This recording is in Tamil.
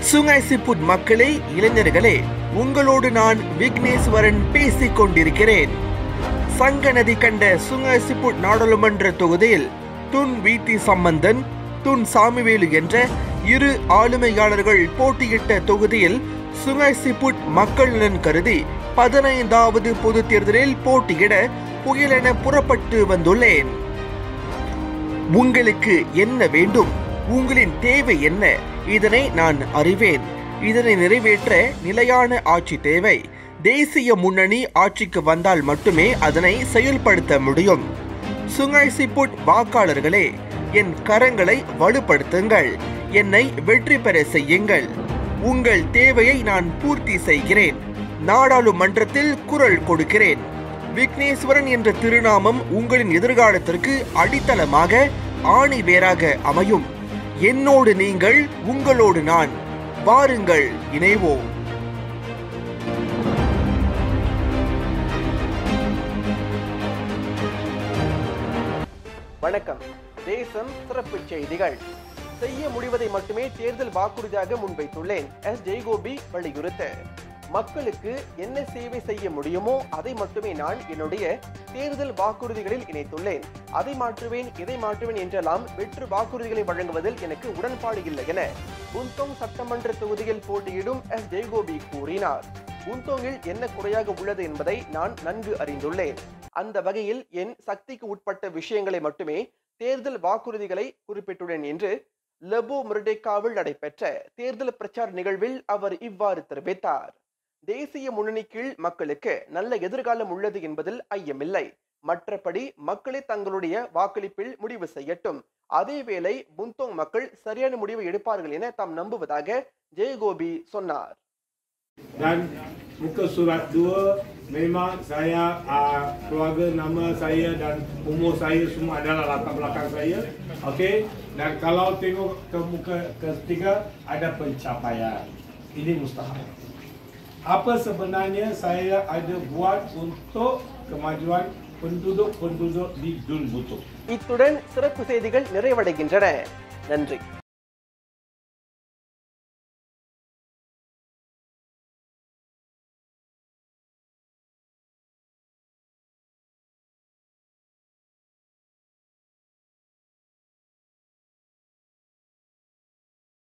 சுங்காய் சிப்புட் மக்களே இளைஞர்களே உங்களோடு நான் விக்னேஸ்வரன் பேசிக் கொண்டிருக்கிறேன் சங்க நதி கண்ட சுங்காய் சிப்புட் நாடாளுமன்ற தொகுதியில் Tun V T Sambanthan Tun Samy Vellu என்ற இரு ஆளுமையாளர்கள் போட்டியிட்ட தொகுதியில் சுங்காய் சிப்புட் மக்கள் நலன் கருதி பதினைந்தாவது பொது தேர்தலில் போட்டியிட புயலென புறப்பட்டு வந்துள்ளேன் உங்களுக்கு என்ன வேண்டும் உங்களின் தேவை என்ன இதனை நான் அறிவேன் இதனை நிறைவேற்ற நிலையான ஆட்சி தேவை தேசிய முன்னணி ஆட்சிக்கு வந்தால் மட்டுமே அதனை செயல்படுத்த முடியும் சுங்காய் சிப்புட் வாக்காளர்களே என் கரங்களை வலுப்படுத்துங்கள் என்னை வெற்றி பெற செய்யுங்கள் உங்கள் தேவையை நான் பூர்த்தி செய்கிறேன் நாடாளுமன்றத்தில் குரல் கொடுக்கிறேன் விக்னேஸ்வரன் என்ற திருநாமம் உங்களின் எதிர்காலத்திற்கு அடித்தளமாக ஆணி வேராக அமையும் என்னோடு நீங்கள் உங்களோடு நான் வாருங்கள் இணைவோம் வணக்கம் தேசம் சிறப்பு செய்திகள் செய்ய முடிவதை மட்டுமே தேர்தல் வாக்குறுதியாக முன்வைத்துள்ளேன் எஸ் ஜெய்கோபி வலியுறுத்த மக்களுக்கு என்ன சேவை செய்ய முடியுமோ அதை மட்டுமே நான் என்னுடைய தேர்தல் வாக்குறுதிகளில் இணைத்துள்ளேன் அதை மாற்றுவேன் இதை மாற்றுவேன் என்றெல்லாம் வெற்று வாக்குறுதிகளை வழங்குவதில் எனக்கு உடன்பாடு இல்லை என புந்தோங் சட்டமன்ற தொகுதியில் போட்டியிடும் எஸ் ஜெய்கோபி கூறினார் புந்தோங்கில் என்ன குறையாக உள்ளது என்பதை நான் நன்கு அறிந்துள்ளேன் அந்த வகையில் என் சக்திக்கு உட்பட்ட விஷயங்களை மட்டுமே தேர்தல் வாக்குறுதிகளை குறிப்பிட்டுள்ளேன் என்று லெபோ முர்டேக்காவில் நடைபெற்ற தேர்தல் பிரச்சார நிகழ்வில் அவர் இவ்வாறு தெரிவித்தார் தேசிய முன்னணி கீழ் மக்களுக்கு நல்ல எதிர்காலம் உள்ளது என்பதில் ஐயமில்லை மற்றபடி மக்களே தங்களுடைய வாக்களிப்பில் முடிவு செய்யட்டும் அதேவேளை புந்தோங் மக்கள் சரியான முடிவை எடுப்பார்கள் என தாம் நம்புவதாக ஜெயகோபி சொன்னார் Dan muka surat 2 memang saya uh, keluarga nama saya dan umur saya semua adalah latar belakang saya. Okey. Dan kalau tengok ke muka ketiga ada pencapaian. Ini mustahil. Apa sebenarnya saya ada buat untuk kemajuan penduduk-penduduk di Dun Butuh? இத்துடன் சிறப்பு செய்திகள் நிறைவடைகின்றன நன்றி